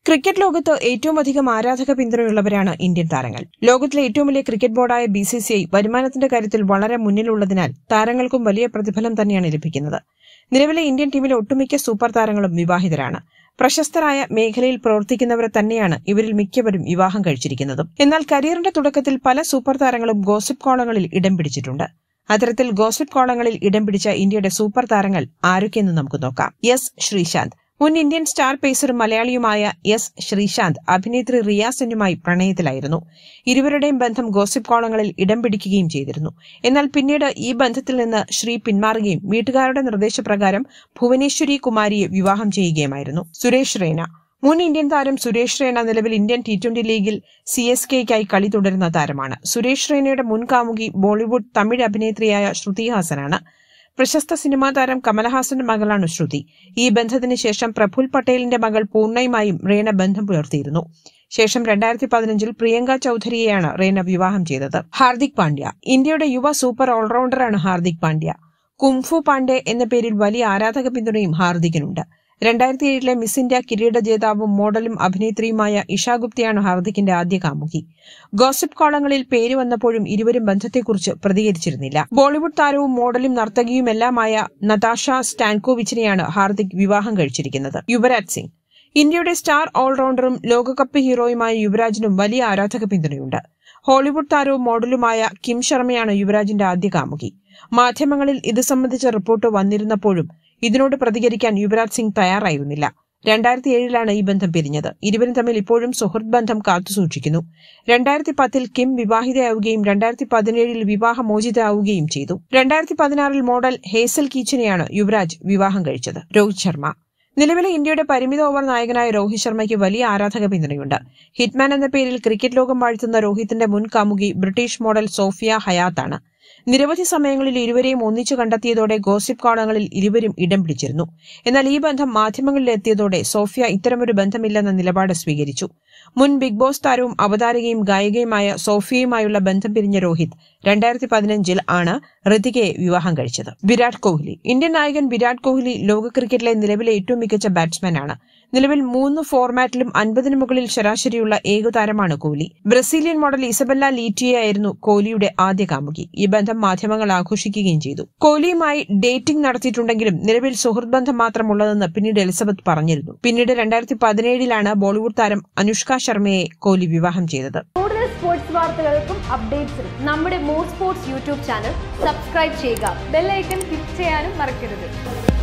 cricket ലോകത്ത് ഏറ്റവും അധികം ആരാധക പിന്തുണയുള്ളവരാണ് ഇന്ത്യൻ താരങ്ങൾ ലോകത്തിലെ ഏറ്റവും വലിയ ക്രിക്കറ്റ് ബോർഡായ ബി സി സി ഐ വരുമാനത്തിന്റെ കാര്യത്തിൽ വളരെ മുന്നിലുള്ളതിനാൽ താരങ്ങൾക്കും വലിയ പ്രതിഫലം തന്നെയാണ് ലഭിക്കുന്നത് നിലവിലെ ഇന്ത്യൻ ടീമിലെ ഒട്ടുമിക്ക സൂപ്പർ താരങ്ങളും വിവാഹിതരാണ് പ്രശസ്തരായ മേഖലയിൽ പ്രവർത്തിക്കുന്നവരെ തന്നെയാണ് ഇവരിൽ മിക്കവരും വിവാഹം കഴിച്ചിരിക്കുന്നതും എന്നാൽ കരിയറിന്റെ തുടക്കത്തിൽ പല സൂപ്പർ താരങ്ങളും ഗോസിപ്പ് കോളങ്ങളിൽ ഇടം പിടിച്ചിട്ടുണ്ട് അത്തരത്തിൽ ഗോസിപ്പ് കോളങ്ങളിൽ ഇടം പിടിച്ച ഇന്ത്യയുടെ സൂപ്പർ താരങ്ങൾ ആരൊക്കെയെന്ന് നമുക്ക് നോക്കാം എസ് ശ്രീശാന്ത് മുൻ ഇന്ത്യൻ സ്റ്റാർ പേസറും മലയാളിയുമായ എസ് ശ്രീശാന്ത് അഭിനേത്രി റിയ സെന്നുമായി പ്രണയത്തിലായിരുന്നു ഇരുവരുടെയും ബന്ധം ഗോസിപ്പ് കോളങ്ങളിൽ ഇടം പിടിക്കുകയും ചെയ്തിരുന്നു എന്നാൽ പിന്നീട് ഈ ബന്ധത്തിൽ നിന്ന് ശ്രീ പിന്മാറുകയും വീട്ടുകാരുടെ നിർദ്ദേശപ്രകാരം ഭുവനേശ്വരി കുമാരിയെ വിവാഹം ചെയ്യുകയുമായിരുന്നു സുരേഷ് റെയ്ന മുൻ ഇന്ത്യൻ താരം സുരേഷ് റെയ്ന നിലവിൽ ഇന്ത്യൻ ടി ട്വന്റി ലീഗിൽ സി എസ് കെയ്ക്കായി കളി തുടരുന്ന താരമാണ് സുരേഷ് റെയ്നയുടെ മുൻ കാമുകി ബോളിവുഡ് തമിഴ് അഭിനേത്രിയായ ശ്രുതി ഹാസനാണ് പ്രശസ്ത സിനിമാ താരം കമലഹാസന്റെ മകളാണ് ശ്രുതി ഈ ബന്ധത്തിന് ശേഷം പ്രഫുൽ പട്ടേലിന്റെ മകൾ പൂർണ്ണയുമായും റേന ബന്ധം പുലർത്തിയിരുന്നു ശേഷം രണ്ടായിരത്തി പതിനഞ്ചിൽ പ്രിയങ്ക ചൌധരിയെയാണ് റേന വിവാഹം ചെയ്തത് ഹാർദിക് പാണ്ഡ്യ ഇന്ത്യയുടെ യുവ സൂപ്പർ ഓൾറൗണ്ടറാണ് ഹാർദിക് പാണ്ഡ്യ കുംഫു പാണ്ഡെ എന്ന പേരിൽ വലിയ ആരാധക പിന്തുണയും ഹാർദിക്കിനുണ്ട് രണ്ടായിരത്തി ഏഴിലെ മിസ് ഇന്ത്യ കിരീട ജേതാവും മോഡലും അഭിനേത്രിയുമായ ഇഷ ഗുപ്തയാണ് ഹാർദിക്കിന്റെ ആദ്യ കാമുകി ഗോസിപ്പ് കോളങ്ങളിൽ പേര് വന്നപ്പോഴും ഇരുവരും ബന്ധത്തെക്കുറിച്ച് പ്രതികരിച്ചിരുന്നില്ല ബോളിവുഡ് താരവും മോഡലും നർത്തകിയുമെല്ലാമായ നതാഷ സ്റ്റാൻകോവിച്ചിനെയാണ് ഹാർദിക് വിവാഹം കഴിച്ചിരിക്കുന്നത് യുവരാജ് സിംഗ് ഇന്ത്യയുടെ സ്റ്റാർ ഓൾറൗണ്ടറും ലോകകപ്പ് ഹീറോയുമായ യുവരാജിനും വലിയ ആരാധക പിന്തുണയുണ്ട് ഹോളിവുഡ് താരവും മോഡലുമായ കിം ശർമ്മയാണ് യുവരാജിന്റെ ആദ്യ കാമുകി മാധ്യമങ്ങളിൽ ഇത് സംബന്ധിച്ച റിപ്പോർട്ട് വന്നിരുന്നപ്പോഴും ഇതിനോട് പ്രതികരിക്കാൻ യുവരാജ് സിംഗ് തയ്യാറായിരുന്നില്ല രണ്ടായിരത്തി ഏഴിലാണ് ഈ ബന്ധം പിരിഞ്ഞത് ഇരുവരും തമ്മിൽ ഇപ്പോഴും സുഹൃത്ത് ബന്ധം കാത്തുസൂക്ഷിക്കുന്നു രണ്ടായിരത്തി പത്തിൽ കിം വിവാഹിതയാവുകയും രണ്ടായിരത്തി പതിനേഴിൽ വിവാഹമോചിതയാവുകയും ചെയ്തു രണ്ടായിരത്തി പതിനാറിൽ മോഡൽ ഹേസൽ കീച്ചിനെയാണ് യുവരാജ് വിവാഹം കഴിച്ചത് രോഹിത് ശർമ്മ നിലവിലെ ഇന്ത്യയുടെ പരിമിത ഓവർ നായകനായ രോഹിത് ശർമ്മയ്ക്ക് വലിയ ആരാധക പിന്തുണയുണ്ട് ഹിറ്റ്മാൻ എന്ന പേരിൽ ക്രിക്കറ്റ് ലോകം വാഴ്ത്തുന്ന രോഹിത്തിന്റെ മുൻ കാമുകി ബ്രിട്ടീഷ് മോഡൽ സോഫിയ ഹയാത്താണ് നിരവധി സമയങ്ങളിൽ ഇരുവരെയും ഒന്നിച്ചു കണ്ടെത്തിയതോടെ ഗോസിപ്പ് കോളങ്ങളിൽ ഇരുവരും ഇടം പിടിച്ചിരുന്നു എന്നാൽ ഈ ബന്ധം മാധ്യമങ്ങളിൽ എത്തിയതോടെ സോഫിയ ഇത്തരമൊരു ബന്ധമില്ലെന്ന നിലപാട് സ്വീകരിച്ചു മുൻ ബിഗ് ബോസ് താരവും അവതാരകയും ഗായികയുമായ സോഫിയയുമായുള്ള ബന്ധം പിരിഞ്ഞ രോഹിത് രണ്ടായിരത്തി പതിനഞ്ചിൽ ആണ് ഋതികയെ വിവാഹം കഴിച്ചത് വിരാട് കോഹ്ലി ഇന്ത്യൻ നായകൻ വിരാട് കോഹ്ലി ലോക ക്രിക്കറ്റിലെ നിലവിലെ ഏറ്റവും മികച്ച ബാറ്റ്സ്മാനാണ് നിലവിൽ മൂന്ന് ഫോർമാറ്റിലും അൻപതിനു മുകളിൽ ശരാശരിയുള്ള ഏക താരമാണ് കോഹ്ലി ബ്രസീലിയൻ മോഡൽ ഇസബല്ല ലീറ്റിയായിരുന്നു കോഹ്ലിയുടെ ആദ്യ കാമുകി ഈ ബന്ധം മാധ്യമങ്ങൾ ആഘോഷിക്കുകയും ചെയ്തു കോഹ്ലിയുമായി ഡേറ്റിംഗ് നടത്തിയിട്ടുണ്ടെങ്കിലും നിലവിൽ സുഹൃത്ത് ബന്ധം മാത്രമുള്ളതെന്ന് പിന്നീട് എലിസബത്ത് പറഞ്ഞിരുന്നു പിന്നീട് രണ്ടായിരത്തി പതിനേഴിലാണ് ബോളിവുഡ് താരം അനുഷ്ക ശർമ്മയെ കോഹ്ലി വിവാഹം ചെയ്തത് കൂടുതൽ സ്പോർട്സ് വാർത്തകൾക്കും അപ്ഡേറ്റ്സിനും നമ്മുടെ more sports YouTube channel subscribe ചെയ്യുക ബെല്ലൈക്കൺ ക്ലിക്ക് ചെയ്യാനും മറക്കരുത്